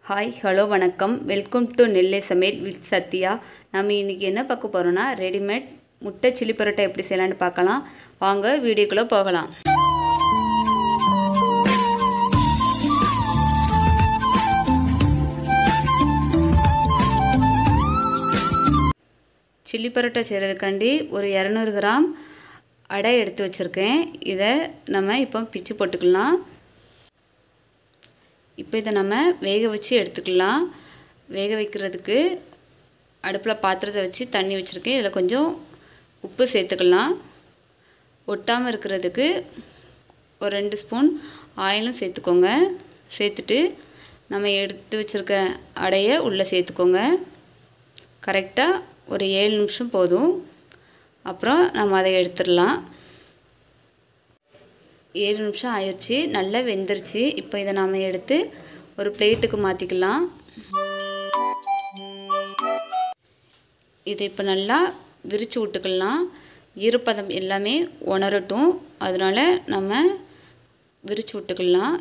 hi hello வணக்கம் welcome to Nellai Samayal with Sathya நம்ம இன்றைக்கி என்ன பார்க்க போகிறோன்னா ரெடிமேட் முட்டை சில்லி பரோட்டா எப்படி செய்யலான்னு பார்க்கலாம் வாங்க வீடியோக்குள்ளே போகலாம் சில்லி பரோட்டா செய்கிறதுக்காண்டி ஒரு இரநூறு கிராம் அடை எடுத்து வச்சுருக்கேன் இதை நம்ம இப்போ பிச்சு போட்டுக்கலாம் இப்போ இதை நம்ம வேக வச்சு எடுத்துக்கலாம் வேக வைக்கிறதுக்கு அடுப்பில் பாத்திரத்தை வச்சு தண்ணி வச்சுருக்கேன் இதில் கொஞ்சம் உப்பு சேர்த்துக்கலாம் ஒட்டாமல் இருக்கிறதுக்கு ஒரு ரெண்டு ஸ்பூன் ஆயிலும் சேர்த்துக்கோங்க சேர்த்துட்டு நம்ம எடுத்து வச்சுருக்க அடையை உள்ளே சேர்த்துக்கோங்க கரெக்டாக ஒரு ஏழு நிமிஷம் போதும் அப்புறம் நம்ம அதை எடுத்துடலாம் ஏழு நிமிஷம் ஆயிடுச்சு நல்லா வெந்துருச்சு இப்போ இதை நாம் எடுத்து ஒரு பிளேட்டுக்கு மாற்றிக்கலாம் இதை இப்போ நல்லா விரித்து விட்டுக்கலாம் ஈரப்பதம் எல்லாமே உணரட்டும் அதனால் நம்ம விரித்து விட்டுக்கலாம்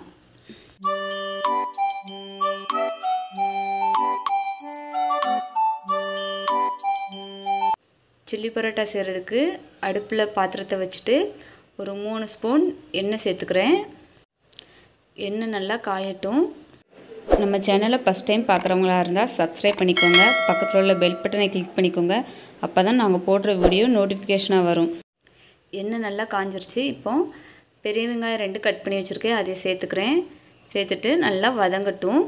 சில்லி பரோட்டா செய்கிறதுக்கு அடுப்பில் பாத்திரத்தை வச்சுட்டு ஒரு மூணு ஸ்பூன் எண்ணெய் சேர்த்துக்கிறேன் எண்ணெய் நல்லா காயட்டும் நம்ம சேனலை ஃபஸ்ட் டைம் பார்க்குறவங்களா இருந்தால் சப்ஸ்கிரைப் பண்ணிக்கோங்க பக்கத்தில் உள்ள பெல் பட்டனை கிளிக் பண்ணிக்கோங்க அப்போ தான் நாங்கள் போடுற வீடியோ நோட்டிஃபிகேஷனாக வரும் எண்ணெய் நல்லா காஞ்சிருச்சு இப்போ பெரிய வெங்காயம் ரெண்டு கட் பண்ணி வச்சுருக்கேன் அதை சேர்த்துக்கிறேன் சேர்த்துட்டு நல்லா வதங்கட்டும்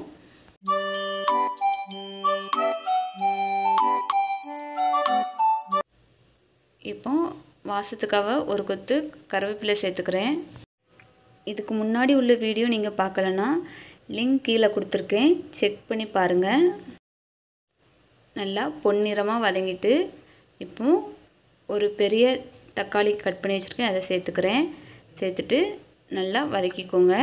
இப்போ வாசத்துக்காக ஒரு கொத்து கருவேப்பிலை சேர்த்துக்கிறேன் இதுக்கு முன்னாடி உள்ள வீடியோ நீங்கள் பார்க்கலன்னா லிங்க் கீழே கொடுத்துருக்கேன் செக் பண்ணி பாருங்கள் நல்லா பொன்னிறமாக வதங்கிட்டு இப்போ ஒரு பெரிய தக்காளி கட் பண்ணி வச்சுருக்கேன் அதை சேர்த்துக்கிறேன் சேர்த்துட்டு நல்லா வதக்கிக்கோங்க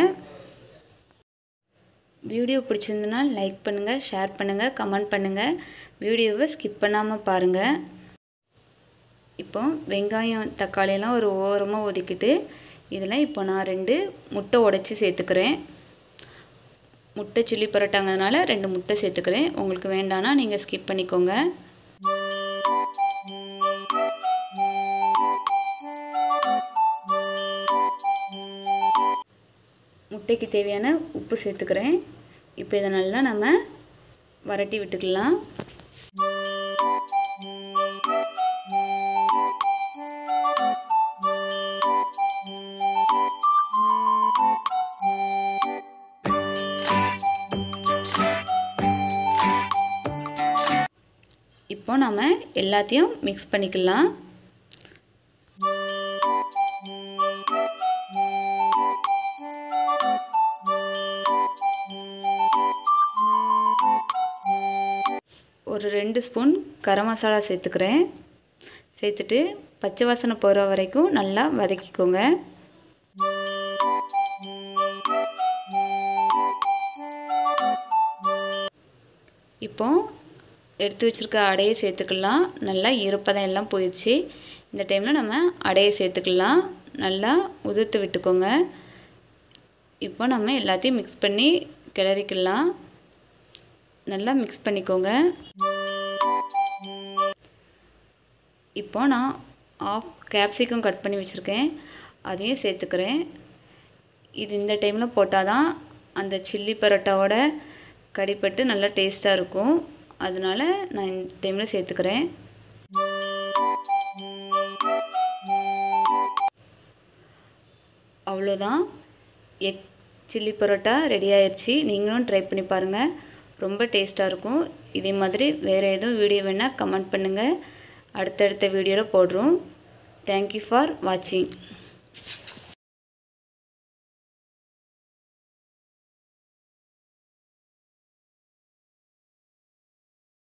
வீடியோ பிடிச்சிருந்துன்னா லைக் பண்ணுங்கள் ஷேர் பண்ணுங்கள் கமெண்ட் பண்ணுங்கள் வீடியோவை ஸ்கிப் பண்ணாமல் பாருங்கள் இப்போ வெங்காயம் தக்காளியெல்லாம் ஒரு ஓரமாக ஒதுக்கிட்டு இதில் இப்போ நான் ரெண்டு முட்டை உடச்சி சேர்த்துக்கிறேன் முட்டை சில்லி பரோட்டாங்கிறதுனால ரெண்டு முட்டை சேர்த்துக்கிறேன் உங்களுக்கு வேண்டானா நீங்கள் ஸ்கிப் பண்ணிக்கோங்க முட்டைக்கு தேவையான உப்பு சேர்த்துக்கிறேன் இப்போ இதை நல்லா நம்ம வரட்டி விட்டுக்கலாம் இப்போ நம்ம எல்லாத்தையும் மிக்ஸ் பண்ணிக்கலாம் ஒரு ரெண்டு ஸ்பூன் கரம் மசாலா சேர்த்துக்கிறேன் சேர்த்துட்டு பச்சை வாசனை போகிற வரைக்கும் நல்லா வதக்கிக்கோங்க இப்போ எடுத்து வச்சுருக்க அடையை சேர்த்துக்கலாம் நல்லா ஈரப்பதம் எல்லாம் போயிடுச்சு இந்த டைமில் நம்ம அடையை சேர்த்துக்கலாம் நல்லா உதிர்த்து விட்டுக்கோங்க இப்போ நம்ம எல்லாத்தையும் மிக்ஸ் பண்ணி கிளறிக்கலாம் நல்லா மிக்ஸ் பண்ணிக்கோங்க இப்போ நான் ஆஃப் கேப்சிகம் கட் பண்ணி வச்சுருக்கேன் அதையும் சேர்த்துக்கிறேன் இது இந்த டைமில் போட்டால் தான் அந்த சில்லி பரோட்டாவோட கடிப்பட்டு நல்லா டேஸ்ட்டாக இருக்கும் அதனால் நான் இந்த டைமில் சேர்த்துக்கிறேன் அவ்வளோதான் எக் சில்லி பரோட்டா ரெடி ஆயிடுச்சு நீங்களும் ட்ரை பண்ணி பாருங்கள் ரொம்ப டேஸ்ட்டாக இருக்கும் இதே மாதிரி வேறு எதுவும் வீடியோ வேணால் கமெண்ட் பண்ணுங்கள் அடுத்தடுத்த வீடியோவில் போடுறோம் தேங்க்யூ ஃபார் வாட்சிங்